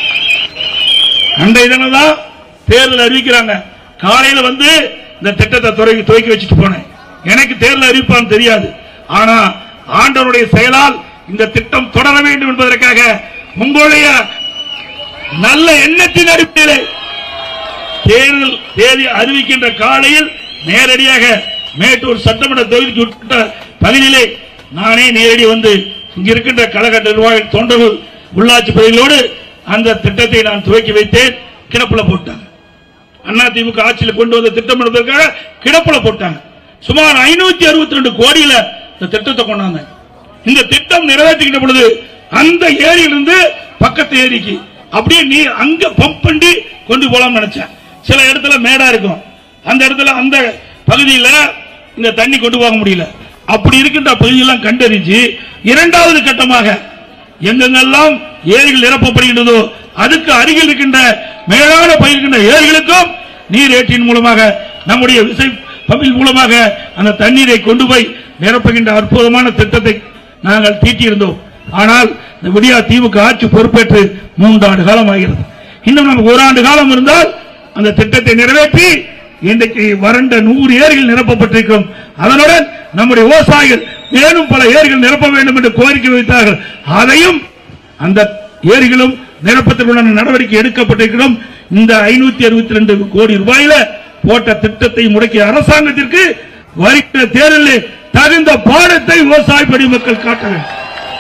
அன்றைய தினம் தான் தேர்தல் அறிவிக்கிறாங்க காலையில வந்து இந்த திட்டத்தை துறைக்கு துவக்கி வச்சுட்டு போனேன் எனக்கு தேர்தல் அறிவிப்பான்னு தெரியாது ஆனா ஆண்டவருடைய செயலால் இந்த திட்டம் தொடர வேண்டும் என்பதற்காக உங்களுடைய நல்ல எண்ணத்தின் அடிப்படையில் தேர்தல் தேதி அறிவிக்கின்ற காலையில் நேரடியாக மேட்டூர் சட்டமன்ற தொகுதிக்கு உட்பட்ட பகுதியிலே நானே நேரடி வந்து இங்க இருக்கின்ற கழக நிர்வாக தொண்டர்கள் உள்ளாட்சி பகுதிகளோடு அந்த திட்டத்தை நான் துவக்கி வைத்தேன் கிடப்புல போட்டாங்க அண்ணா திமுக ஆட்சியில் கொண்டு வந்த திட்டம் என்பதற்காக கிடப்புல போட்டாங்க சுமார் ஐநூத்தி அறுபத்தி ரெண்டு கோடியில இந்த திட்டத்தை கொண்டாங்க இந்த திட்டம் நிறைவேற்றுகின்ற பொழுது அந்த ஏரியிலிருந்து பக்கத்து ஏரிக்கு அப்படியே நீர் அங்க பம்ப் பண்ணி கொண்டு போலாம் நினைச்சேன் சில இடத்துல மேடா இருக்கும் அந்த இடத்துல அந்த பகுதியில் இந்த தண்ணி கொண்டு போக முடியல அப்படி இருக்கின்ற பகுதியெல்லாம் கண்டறிஞ்சு இரண்டாவது கட்டமாக எங்கெங்கெல்லாம் ஏரிகள் நிரப்பப்படுகின்றதோ அதுக்கு அருகில் இருக்கின்ற மேலான பயிர்கின்ற ஏரிகளுக்கும் நீர் ஏற்றின் மூலமாக நம்முடைய விசை பம்பின் மூலமாக அந்த தண்ணீரை கொண்டு போய் நிரப்புகின்ற அற்புதமான திட்டத்தை நாங்கள் தீட்டியிருந்தோம் ஆனால் இந்த விடியா திமுக ஆட்சி பொறுப்பேற்று மூன்றாண்டு காலம் ஆகிறது இன்னும் நமக்கு ஒரு ஆண்டு காலம் இருந்தால் அந்த திட்டத்தை நிறைவேற்றி இன்றைக்கு வறண்ட நூறு ஏரிகள் நிரப்பப்பட்டிருக்கும் அதனுடன் நம்முடைய விவசாயிகள் மேலும் பல ஏரிகள் நிரப்ப வேண்டும் என்று கோரிக்கை வைத்தார்கள் அதையும் அந்த ஏரிகளும் நிரப்பத்திற்குண்டான நடவடிக்கை எடுக்கப்பட்டிருக்கிறோம் இந்த ஐநூத்தி அறுபத்தி ரெண்டு கோடி ரூபாயில போட்ட திட்டத்தை முடக்கிய அரசாங்கத்திற்கு வருகிற தேர்தலில் தகுந்த பாடத்தை விவசாய படி மக்கள் காட்ட வேண்டும்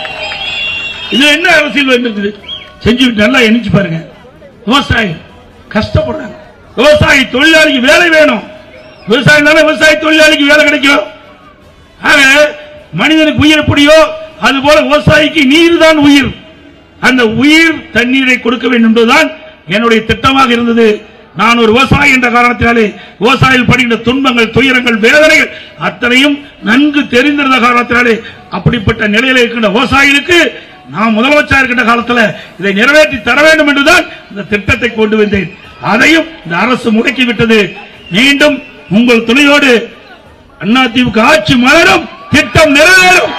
இது என்ன அரசியல் வேண்டியது செஞ்சு விட்டு நல்லா எண்ணிச்சு பாருங்க விவசாயி கஷ்டப்படுறாங்க விவசாயி தொழிலாளிக்கு வேலை வேணும் விவசாயம் தானே விவசாய தொழிலாளிக்கு வேலை கிடைக்கும் ஆக மனிதனுக்கு உயிர் எப்படியோ அது போல விவசாயிக்கு நீர் தான் உயிர் அந்த உயிர் தண்ணீரை கொடுக்க வேண்டும் என்பதுதான் என்னுடைய திட்டமாக இருந்தது நான் ஒரு விவசாயி என்ற காரணத்தினாலே விவசாயிகள் படுகின்ற துன்பங்கள் துயரங்கள் வேதனைகள் அத்தனையும் நன்கு தெரிந்திருந்த காரணத்தினாலே அப்படிப்பட்ட நிலையில இருக்கின்ற விவசாயிகளுக்கு நான் முதலமைச்சர் இருக்கின்ற காலத்தில் இதை நிறைவேற்றி தர வேண்டும் என்றுதான் இந்த திட்டத்தை கொண்டு வந்தேன் அதையும் இந்த அரசு முடக்கிவிட்டது மீண்டும் உங்கள் துணையோடு அதிமுக ஆட்சி மலரும் திட்டம் நிறைவேறும்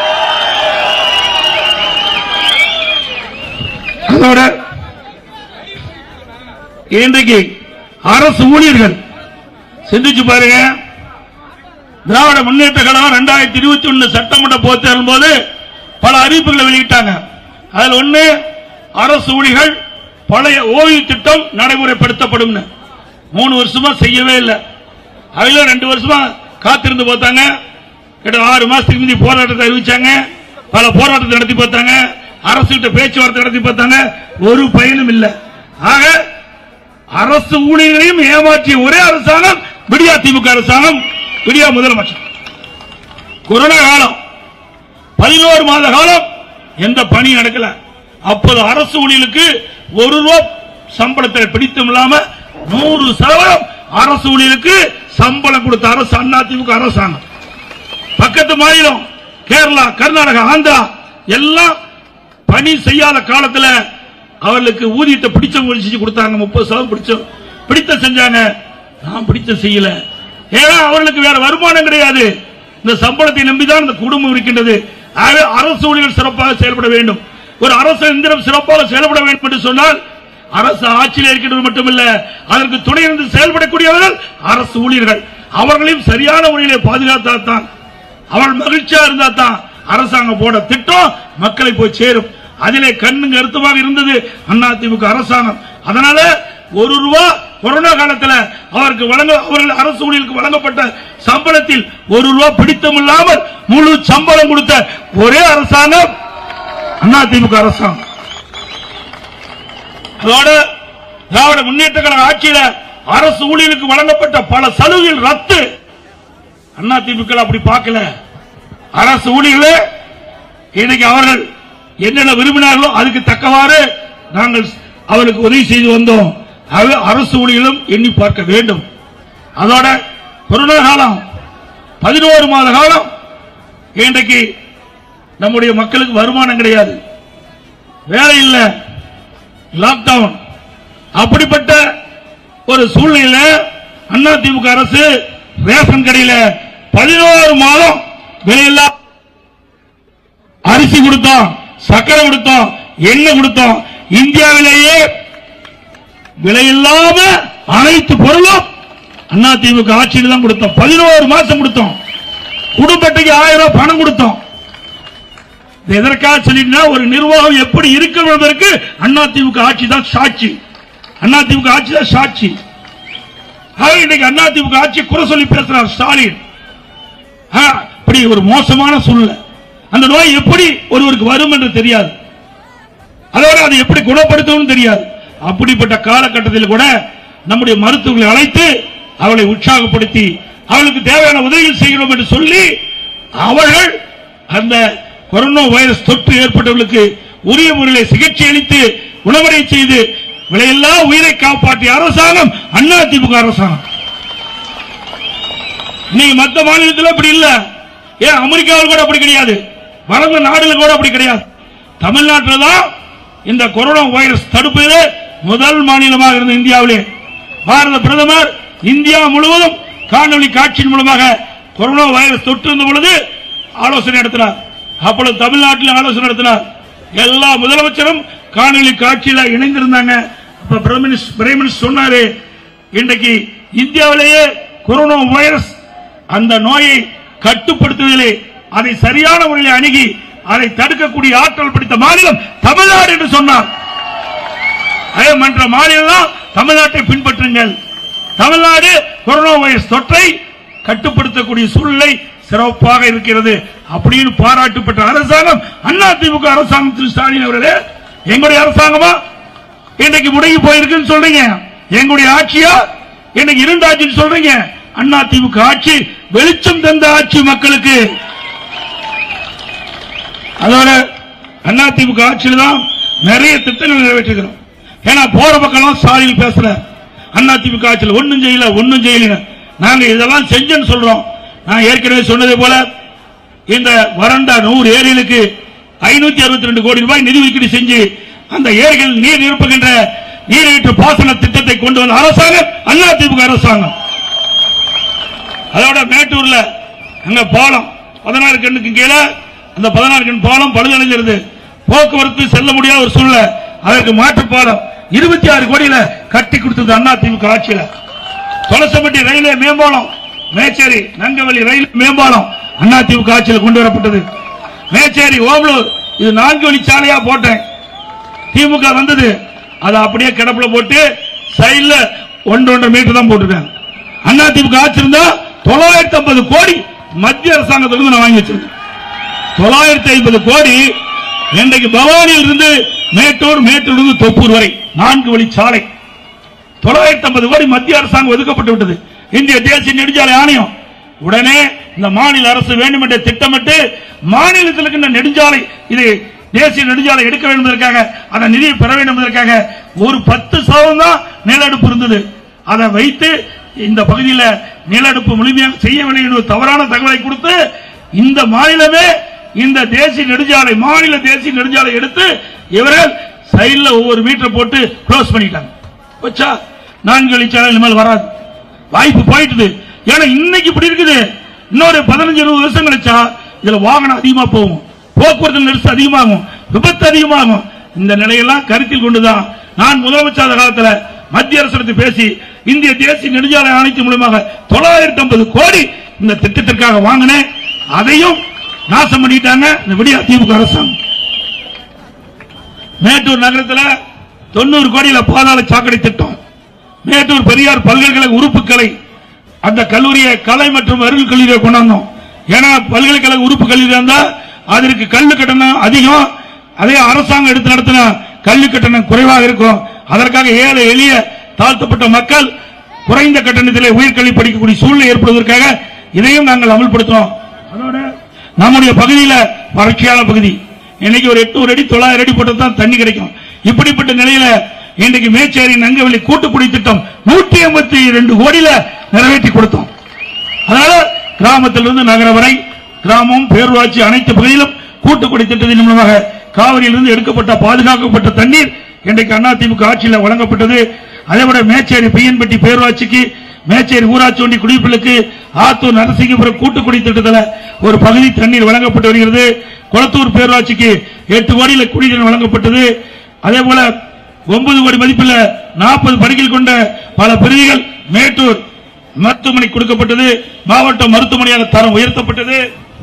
அதோட இன்றைக்கு அரசு ஊழியர்கள் சிந்திச்சு பாருங்க திராவிட முன்னேற்ற கழகம் ரெண்டாயிரத்தி இருபத்தி ஒன்னு சட்டமன்ற பொதுத் தேர்தல் போது பல அறிவிப்புகளை வெளியிட்டாங்க அதில் ஒண்ணு அரசு ஊழியர்கள் பழைய ஓய்வு திட்டம் நடைமுறைப்படுத்தப்படும் மூணு வருஷமா செய்யவே இல்லை அதுல ரெண்டு வருஷமா காத்திருந்து பார்த்தாங்க கிட்ட ஆறு மாசத்துக்கு முந்தி போராட்டத்தை அறிவிச்சாங்க பல போராட்டத்தை நடத்தி பார்த்தாங்க அரசு கிட்ட பேச்சுவார்த்தை நடத்தி பார்த்தாங்க ஒரு பயனும் இல்லை ஆக அரசு ஊழியர்களையும் ஏமாற்றிய ஒரே அரசாங்கம் விடியா திமுக அரசாங்கம் விடியா முதலமைச்சர் கொரோனா காலம் பதினோரு மாத காலம் எந்த பணி நடக்கல அப்போது அரசு ஊழியர்களுக்கு ஒரு ரூபா சம்பளத்தை பிடித்தும் இல்லாம நூறு சதவீதம் அரசு ஊழியர்களுக்கு சம்பளம் கொடுத்த அரசு அதிமுக அரசாங்கம் பக்கத்து மாநிலம் கேரளா கர்நாடகா ஆந்திரா எல்லாம் பணி செய்யாத காலத்துல அவர்களுக்கு ஊதியத்தை பிடிச்சவங்க செஞ்சு கொடுத்தாங்க முப்பது சதவீதம் பிடிச்சோம் பிடித்த செஞ்சாங்க நான் பிடித்த செய்யல ஏன்னா அவர்களுக்கு வேற வருமானம் கிடையாது இந்த சம்பளத்தை நம்பிதான் இந்த குடும்பம் இருக்கின்றது ஆகவே அரசு ஊழியர்கள் சிறப்பாக செயல்பட வேண்டும் ஒரு அரசு எந்திரம் சிறப்பாக செயல்பட வேண்டும் என்று சொன்னால் அரசு ஆட்சியில் இருக்கின்றது மட்டுமல்ல அதற்கு துணை இருந்து செயல்படக்கூடியவர்கள் அரசு ஊழியர்கள் அவர்களையும் சரியான முறையிலே பாதுகாத்தால் தான் அவள் மகிழ்ச்சியா இருந்தா தான் அரசாங்கம் போட திட்டம் மக்களை போய் சேரும் அதிலே கண்ணு கருத்துமாக இருந்தது அதிமுக அரசாங்கம் அதனால ஒரு ரூபா கொரோனா காலத்தில் அவருக்கு வழங்க அவர்கள் அரசு ஊழியர்களுக்கு வழங்கப்பட்ட சம்பளத்தில் ஒரு ரூபா பிடித்தம் இல்லாமல் முழு சம்பளம் கொடுத்த ஒரே அரசாங்கம் அதிமுக அரசாங்கம் அதோட திராவிட முன்னேற்ற கழக ஆட்சியில அரசு ஊழியர்களுக்கு வழங்கப்பட்ட பல சலுகைகள் ரத்து அண்ணா திமுக அப்படி பார்க்கல அரசு ஊழியர்களே இன்னைக்கு அவர்கள் என்னென்ன விரும்பினார்களோ அதுக்கு தக்கவாறு நாங்கள் அவருக்கு உதவி செய்து வந்தோம் அது அரசு ஊழியர்களும் எண்ணி பார்க்க வேண்டும் அதோட கொரோனா காலம் பதினோரு மாத காலம் இன்றைக்கு நம்முடைய மக்களுக்கு வருமானம் கிடையாது வேலை இல்ல லாக்டவுன் அப்படிப்பட்ட ஒரு சூழ்நிலையில அண்ணா திமுக அரசு ரேஷன் கடையில பதினோரு மாதம் விலையில்லா அரிசி கொடுத்தோம் சக்கரை கொடுத்தோம் எண்ணெய் கொடுத்தோம் இந்தியாவிலேயே விலையில்லாம அனைத்து பொருளும் அண்ணா திமுக ஆட்சியில் தான் கொடுத்தோம் பதினோரு மாசம் கொடுத்தோம் குடும்பத்துக்கு ஆயிரம் ரூபாய் பணம் கொடுத்தோம் இது எதற்காக சொல்லினா ஒரு நிர்வாகம் எப்படி இருக்கும் என்பதற்கு அண்ணா திமுக ஆட்சி தான் சாட்சி அண்ணா திமுக ஆட்சி தான் சாட்சி ஆக இன்னைக்கு அண்ணா திமுக ஆட்சி குறை சொல்லி பேசுறார் ஸ்டாலின் ஆ, இப்படி ஒரு மோசமான சூழ்நிலை அந்த நோய் எப்படி ஒருவருக்கு வரும் என்று தெரியாது அதோட அதை எப்படி குணப்படுத்தவும் தெரியாது அப்படிப்பட்ட காலகட்டத்தில் கூட நம்முடைய மருத்துவர்களை அழைத்து அவளை உற்சாகப்படுத்தி அவளுக்கு தேவையான உதவிகள் செய்கிறோம் என்று சொல்லி அவர்கள் அந்த கொரோனா வைரஸ் தொற்று ஏற்பட்டவர்களுக்கு உரிய முறையில் சிகிச்சை அளித்து குணமடை செய்து விலையில்லா உயிரை காப்பாற்றிய அரசாங்கம் அண்ணா திமுக அரசாங்கம் நீங்க மத்த மாநிலத்தில் அப்படி இல்ல ஏன் அமெரிக்காவில் கூட அப்படி கிடையாது வளர்ந்த நாடுல கூட அப்படி கிடையாது தமிழ்நாட்டில் தான் இந்த கொரோனா வைரஸ் தடுப்பது முதல் மாநிலமாக இருந்த இந்தியாவிலே பாரத பிரதமர் இந்தியா முழுவதும் காணொலி காட்சியின் மூலமாக கொரோனா வைரஸ் தொற்று இருந்த பொழுது ஆலோசனை நடத்தினார் அப்பொழுது தமிழ்நாட்டில் ஆலோசனை நடத்தினார் எல்லா முதலமைச்சரும் காணொலி காட்சியில இணைந்திருந்தாங்க அப்ப பிரைம் மினிஸ்டர் பிரைம் மினிஸ்டர் சொன்னாரு இன்றைக்கு இந்தியாவிலேயே கொரோனா வைரஸ் அந்த நோயை கட்டுப்படுத்துவதிலே அதை சரியான முறையில் அணுகி அதை தடுக்கக்கூடிய ஆற்றல் பிடித்த மாநிலம் தமிழ்நாடு என்று சொன்னார் அதே மற்ற மாநிலம் தமிழ்நாட்டை பின்பற்றுங்கள் தமிழ்நாடு கொரோனா வைரஸ் தொற்றை கட்டுப்படுத்தக்கூடிய சூழ்நிலை சிறப்பாக இருக்கிறது அப்படின்னு பாராட்டப்பட்ட அரசாங்கம் அண்ணா திமுக அரசாங்கம் திரு ஸ்டாலின் அவர்களே எங்களுடைய அரசாங்கமா இன்னைக்கு முடங்கி போயிருக்குன்னு சொல்றீங்க எங்களுடைய ஆட்சியா இன்னைக்கு இரண்டு ஆட்சின்னு சொல்றீங்க அண்ணா திமுக ஆட்சி வெளிச்சம் தந்த ஆட்சி மக்களுக்கு அதோட அண்ணா திமுக ஆட்சியில் தான் நிறைய திட்டங்கள் நிறைவேற்றுகிறோம் ஏன்னா போற பக்கம் ஸ்டாலின் பேசுற அண்ணா திமுக ஆட்சியில் ஒண்ணும் செய்யல ஒண்ணும் செய்யல நாங்க இதெல்லாம் செஞ்சோன்னு சொல்றோம் நான் ஏற்கனவே சொன்னதை போல இந்த வறண்ட நூறு ஏரிகளுக்கு ஐநூத்தி அறுபத்தி ரெண்டு கோடி ரூபாய் நிதி ஒதுக்கீடு செஞ்சு அந்த ஏரிகள் நீர் நிரப்புகின்ற நீரேற்று பாசன திட்டத்தை கொண்டு வந்த அரசாங்கம் அண்ணா திமுக அரசாங்கம் அதோட மேட்டூர்ல அங்க பாலம் பதினாறு கண்ணுக்கு கீழே அந்த பதினாறு கண் பாலம் பழுதடைஞ்சிருது போக்குவரத்து செல்ல முடியாத ஒரு சூழ்நிலை அதற்கு மாற்று பாலம் இருபத்தி ஆறு கோடியில கட்டி கொடுத்தது அண்ணா திமுக ஆட்சியில தொலசம்பட்டி ரயில்வே மேம்பாலம் மேச்சேரி நங்கவலி ரயில் மேம்பாலம் அண்ணா திமுக ஆட்சியில் கொண்டு வரப்பட்டது மேச்சேரி ஓமலூர் இது நான்கு வழி சாலையா போட்டேன் திமுக வந்தது அதை அப்படியே கிடப்புல போட்டு சைடுல ஒன்று ஒன்றரை மீட்டர் தான் போட்டுருக்காங்க அண்ணா திமுக ஆட்சி இருந்தா தொள்ளாயிரத்தி ஐம்பது கோடி மத்திய அரசாங்கத்திலிருந்து நான் வாங்கி வச்சிருக்கேன் தொள்ளாயிரத்தி ஐம்பது கோடி இன்றைக்கு பவானியில் இருந்து மேட்டூர் மேட்டூர் இருந்து தொப்பூர் வரை நான்கு வழி சாலை தொள்ளாயிரத்தி ஐம்பது கோடி மத்திய அரசாங்கம் ஒதுக்கப்பட்டு விட்டது இந்திய தேசிய நெடுஞ்சாலை ஆணையம் உடனே இந்த மாநில அரசு வேண்டும் என்று திட்டமிட்டு மாநிலத்தில் இருக்கின்ற நெடுஞ்சாலை இது தேசிய நெடுஞ்சாலை எடுக்க வேண்டும் என்பதற்காக அந்த நிதியை பெற வேண்டும் என்பதற்காக ஒரு பத்து சதவீதம் தான் நிலநடுப்பு இருந்தது அதை வைத்து இந்த பகுதியில் நிலநடுப்பு முழுமையாக செய்யவில்லை என்று ஒரு தவறான தகவலை கொடுத்து இந்த மாநிலமே இந்த தேசிய நெடுஞ்சாலை மாநில தேசிய நெடுஞ்சாலை எடுத்து இவர்கள் சைடுல ஒவ்வொரு மீட்டர் போட்டு க்ளோஸ் பண்ணிட்டாங்க வச்சா நான்கு வழிச்சாலை இனிமேல் வராது வாய்ப்பு போயிட்டுது ஏன்னா இன்னைக்கு இப்படி இருக்குது இன்னொரு பதினஞ்சு இருபது வருஷம் கழிச்சா இதுல வாகனம் அதிகமா போகும் போக்குவரத்து நெரிசல் அதிகமாகும் விபத்து அதிகமாகும் இந்த நிலையெல்லாம் கருத்தில் கொண்டுதான் நான் முதலமைச்சர் காலத்துல மத்திய அரசு பேசி இந்திய தேசிய நெடுஞ்சாலை ஆணையத்தின் மூலமாக தொள்ளாயிரத்தி ஐம்பது கோடி இந்த திட்டத்திற்காக வாங்கினேன் அதையும் நாசம் பண்ணிட்டாங்க இந்த விடியா திமுக அரசாங்கம் மேட்டூர் நகரத்தில் தொண்ணூறு கோடியில பாதாள சாக்கடை திட்டம் மேட்டூர் பெரியார் பல்கலைக்கழக உறுப்புகளை அந்த கல்லூரியை கலை மற்றும் அறிவியல் கல்லூரியை கொண்டாந்தோம் ஏன்னா பல்கலைக்கழக உறுப்பு கல்லூரி இருந்தா அதற்கு கல்வி கட்டணம் அதிகம் அதே அரசாங்கம் எடுத்து நடத்தின கல்வி கட்டணம் குறைவாக இருக்கும் அதற்காக ஏழை எளிய தாழ்த்தப்பட்ட மக்கள் குறைந்த கட்டணத்திலே உயர்கல்வி படிக்கக்கூடிய சூழ்நிலை ஏற்படுவதற்காக இதையும் நாங்கள் அமல்படுத்தினோம் அதோட நம்முடைய பகுதியில வறட்சியான பகுதி இன்னைக்கு ஒரு எட்நூறு அடி தொள்ளாயிரம் அடி போட்டு தான் தண்ணி கிடைக்கும் இப்படிப்பட்ட நிலையில இன்றைக்கு மேச்சேரி நங்கவெளி கூட்டுக்குடி திட்டம் நூற்றி எண்பத்தி ரெண்டு கோடியில நிறைவேற்றி கொடுத்தோம் அதனால கிராமத்திலிருந்து நகரம் வரை கிராமம் பேரூராட்சி அனைத்து பகுதியிலும் கூட்டுக்குடி திட்டத்தின் மூலமாக காவிரியிலிருந்து எடுக்கப்பட்ட பாதுகாக்கப்பட்ட தண்ணீர் இன்றைக்கு அதிமுக ஆட்சியில் வழங்கப்பட்டது அதேபோல மேச்சேரி பையன்பட்டி பேரூராட்சிக்கு மேச்சேரி ஊராட்சி ஒன்றிய குடியிருப்புகளுக்கு ஆத்தூர் நரசிங்கபுரம் கூட்டுக்குடி திட்டத்தில் ஒரு பகுதி தண்ணீர் வழங்கப்பட்டு வருகிறது குளத்தூர் பேரூராட்சிக்கு எட்டு கோடியில் குடிநீர் வழங்கப்பட்டது அதே போல ஒன்பது கோடி மதிப்பில் நாற்பது படுக்கைகள் கொண்ட பல பிரிவுகள் மேட்டூர் மருத்துவமனை கொடுக்கப்பட்டது மாவட்ட மருத்துவமனையாக தரம் உயர்த்தப்பட்டது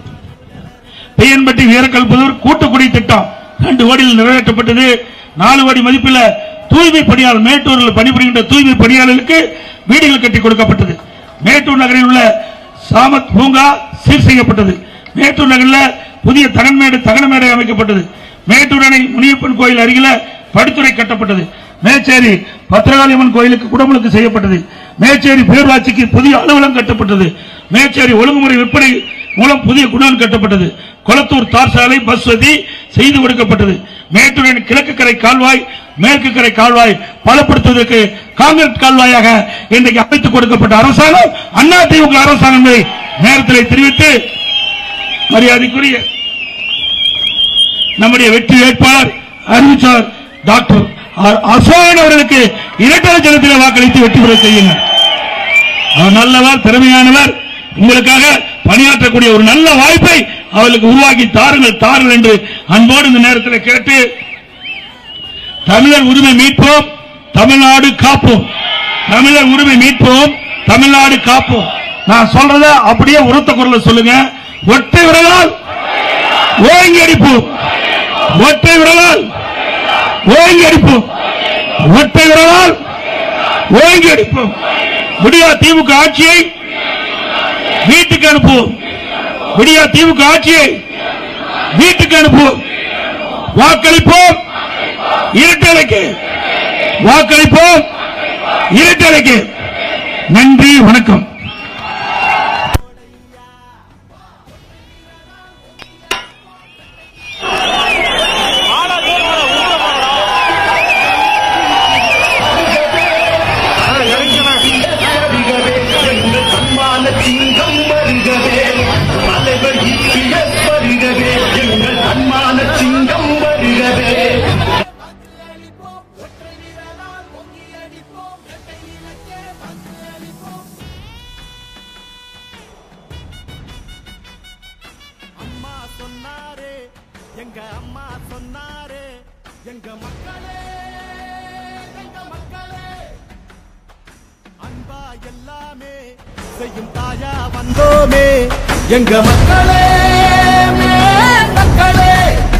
பெயன்பட்டி வீரக்கல்புதூர் கூட்டுக்குடி திட்டம் ரெண்டு கோடியில் நிறைவேற்றப்பட்டது நாலு கோடி மதிப்பில் தூய்மை பணியாளர் மேட்டூரில் பணிபுரிகின்ற தூய்மை பணியாளர்களுக்கு வீடுகள் கட்டி கொடுக்கப்பட்டது மேட்டூர் நகரில் உள்ள சாமத் பூங்கா சீர் செய்யப்பட்டது மேட்டூர் நகரில் புதிய தகன்மேடு தகனமேடை அமைக்கப்பட்டது மேட்டூர் அணை முனியப்பன் கோயில் அருகில படித்துறை கட்டப்பட்டது மேச்சேரி பத்திரகாளியம்மன் கோயிலுக்கு குடமுழுக்கு செய்யப்பட்டது மேச்சேரி பேரூராட்சிக்கு புதிய அலுவலகம் கட்டப்பட்டது மேச்சேரி ஒழுங்குமுறை விற்பனை மூலம் புதிய குடோன் கட்டப்பட்டது கொளத்தூர் தார் சாலை பஸ் வசதி செய்து கொடுக்கப்பட்டது மேட்டூரின் கிழக்கு கரை கால்வாய் மேற்கு கரை கால்வாய் பலப்படுத்துவதற்கு காங்கிரஸ் கால்வாயாக இன்றைக்கு அமைத்துக் கொடுக்கப்பட்ட அரசாங்கம் அண்ணா திமுக அரசாங்கம் என்பதை நேரத்தில் தெரிவித்து மரியாதைக்குரிய நம்முடைய வெற்றி வேட்பாளர் அறிவிச்சார் டாக்டர் ஆர். அசோகன் அவர்களுக்கு இரட்டை ஜனத்தில் வாக்களித்து வெற்றி பெற செய்யுங்கள் அவர் நல்லவர் திறமையானவர் உங்களுக்காக பணியாற்றக்கூடிய ஒரு நல்ல வாய்ப்பை அவர்களுக்கு உருவாக்கி தாருங்கள் தாருங்கள் என்று அன்போடு இந்த நேரத்தில் கேட்டு தமிழர் உரிமை மீட்போம் தமிழ்நாடு காப்போம் தமிழர் உரிமை மீட்போம் தமிழ்நாடு காப்போம் நான் சொல்றத அப்படியே உரத்த குரல்ல சொல்லுங்க ஒற்றை விரலால் ஓங்கி அடிப்போம் ஒற்றை விரலால் ஓங்கி அடிப்போம் ஒற்றை விரலால் ஓங்கி அடிப்போம் விடியா திமுக ஆட்சியை வீட்டுக்கு அனுப்புவோம் விடியா திமுக ஆட்சியை வீட்டுக்கு அனுப்புவோம் வாக்களிப்போம் இரட்டலைக்கு வாக்களிப்போம் இரட்டலைக்கு நன்றி வணக்கம் வருகவே எங்கள் சன்மான சிங்கம் வருகவே தலைவர் இபிஎஸ் வருகவே எங்கள் சன்மான சிங்கம் வருகவே அடிப்போம் ஒற்றை வீரலால் பொங்கி அடிப்போம் இரட்டை இலக்கே பங்கு அளிப்போம் அம்மா சொன்னாரே எங்க அம்மா சொன்னாரே எங்க மக்களே எங்க மக்களே அன்பா எல்லாமே செய்யும் தாயா வந்தோமே எங்க மக்களே மேல் மக்களே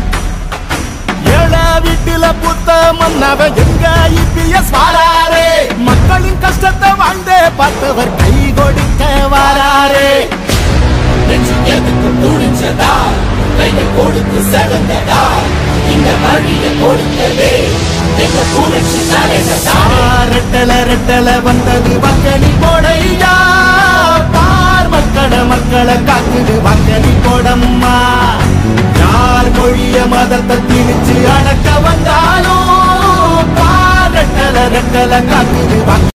ஏழ வீட்டுல புத்த மன்னவன் எங்க இபிஎஸ் வாராரே மக்களின் கஷ்டத்தை வாழ்ந்தே பார்த்தவர் கை கொடுக்க வாராரே எதுக்கு துணிஞ்சதா கையை கொடுத்து செவந்ததா இந்த வழியை கொடுத்ததே எங்க புரட்சி தலைவதா ரெட்டல ரெட்டல வந்தது மக்களி போடையா பார் மக்கள மக்களை காக்குது மக்களி போடம்மா யார் மொழிய மதத்தை திணிச்சு அடக்க வந்தாலும் பார் ரெட்டல ரெட்டல காக்குது